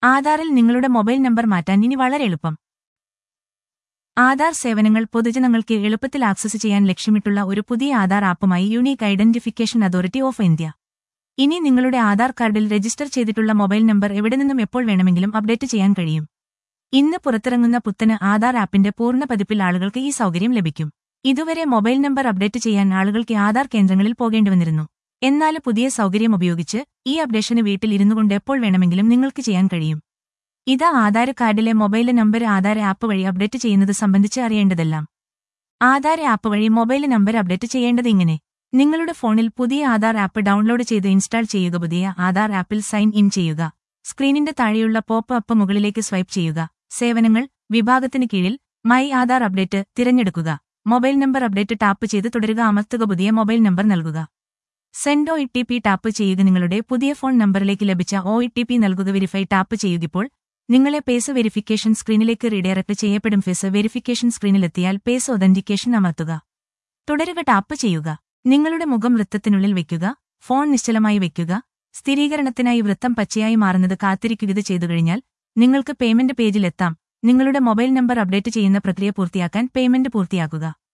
ആധാറിൽ നിങ്ങളുടെ mobile number മാറ്റാൻ ഇനി വളരെ എളുപ്പം ആധാർ സേവനങ്ങൾ പൊതുജനങ്ങൾക്ക് എളുപ്പത്തിൽ ആക്സസ് ചെയ്യാൻ ലക്ഷ്യമിട്ടുള്ള ഒരു പുതിയ ആധാർ ആപ്പുമായി unique identification authority of India ഇനി നിങ്ങളുടെ ആധാർ കാർഡിൽ രജിസ്റ്റർ ചെയ്തിട്ടുള്ള മൊബൈൽ നമ്പർ എവിടെ നിന്നും എപ്പോൾ വേണമെങ്കിലും അപ്ഡേറ്റ് ചെയ്യാൻ കഴിയും ഇന്ന് പുറത്തിറങ്ങുന്ന പുത്തന് ആധാർ ആപ്പിന്റെ പൂർണ്ണ പതിപ്പിൽ ആളുകൾക്ക് ഈ സൗകര്യം ലഭിക്കും ഇതുവരെ മൊബൈൽ നമ്പർ അപ്ഡേറ്റ് ചെയ്യാൻ ആളുകൾക്ക് ആധാർ കേന്ദ്രങ്ങളിൽ പോകേണ്ടി വന്നിരുന്നു എന്നാൽ പുതിയ സൗകര്യം ഉപയോഗിച്ച് ഈ അപ്ഡേഷന് വീട്ടിൽ ഇരുന്നുകൊണ്ട് എപ്പോൾ വേണമെങ്കിലും നിങ്ങൾക്ക് ചെയ്യാൻ കഴിയും ഇതാ ആധാർ കാർഡിലെ മൊബൈൽ നമ്പർ ആധാർ ആപ്പ് വഴി അപ്ഡേറ്റ് ചെയ്യുന്നത് സംബന്ധിച്ച് അറിയേണ്ടതെല്ലാം ആധാർ ആപ്പ് വഴി മൊബൈൽ നമ്പർ അപ്ഡേറ്റ് ചെയ്യേണ്ടത് ഇങ്ങനെ നിങ്ങളുടെ ഫോണിൽ പുതിയ ആധാർ ആപ്പ് ഡൗൺലോഡ് ചെയ്ത് ഇൻസ്റ്റാൾ ചെയ്യുക പുതിയ ആധാർ ആപ്പിൽ സൈൻ ഇൻ ചെയ്യുക സ്ക്രീനിന്റെ താഴെയുള്ള പോപ്പ് അപ്പ് മുകളിലേക്ക് സ്വൈപ്പ് ചെയ്യുക സേവനങ്ങൾ വിഭാഗത്തിന് കീഴിൽ മൈ ആധാർ അപ്ഡേറ്റ് തിരഞ്ഞെടുക്കുക മൊബൈൽ നമ്പർ അപ്ഡേറ്റ് ടാപ്പ് ചെയ്ത് തുടരുക അമർത്തുക പുതിയ മൊബൈൽ നമ്പർ നൽകുക send O T P tap ചെയ്യുക നിങ്ങളുടെ പുതിയ ഫോൺ നമ്പറിലേക്ക് ലഭിച്ച ഒ ടി പി നൽകുക വെരിഫൈ ടാപ്പ് ചെയ്യുകപ്പോൾ നിങ്ങളെ പേസ് വെരിഫിക്കേഷൻ സ്ക്രീനിലേക്ക് റീഡയറക്ട് ചെയ്യപ്പെടും ഫേസ് വെരിഫിക്കേഷൻ സ്ക്രീനിലെത്തിയാൽ പേസ് ഒതന്റിക്കേഷൻ അമർത്തുക തുടരുക ടാപ്പ് ചെയ്യുക നിങ്ങളുടെ മുഖം വൃത്തത്തിനുള്ളിൽ വെക്കുക ഫോൺ നിശ്ചലമായി വെക്കുക സ്ഥിരീകരണത്തിനായി വൃത്തം പച്ചയായി മാറുന്നത് കാത്തിരിക്കുക ഇത് ചെയ്തു കഴിഞ്ഞാൽ നിങ്ങൾക്ക് പേയ്മെന്റ് പേജിൽ എത്താം നിങ്ങളുടെ മൊബൈൽ നമ്പർ അപ്ഡേറ്റ് ചെയ്യുന്ന പ്രക്രിയ പൂർത്തിയാക്കാൻ പേയ്മെന്റ് പൂർത്തിയാക്കുക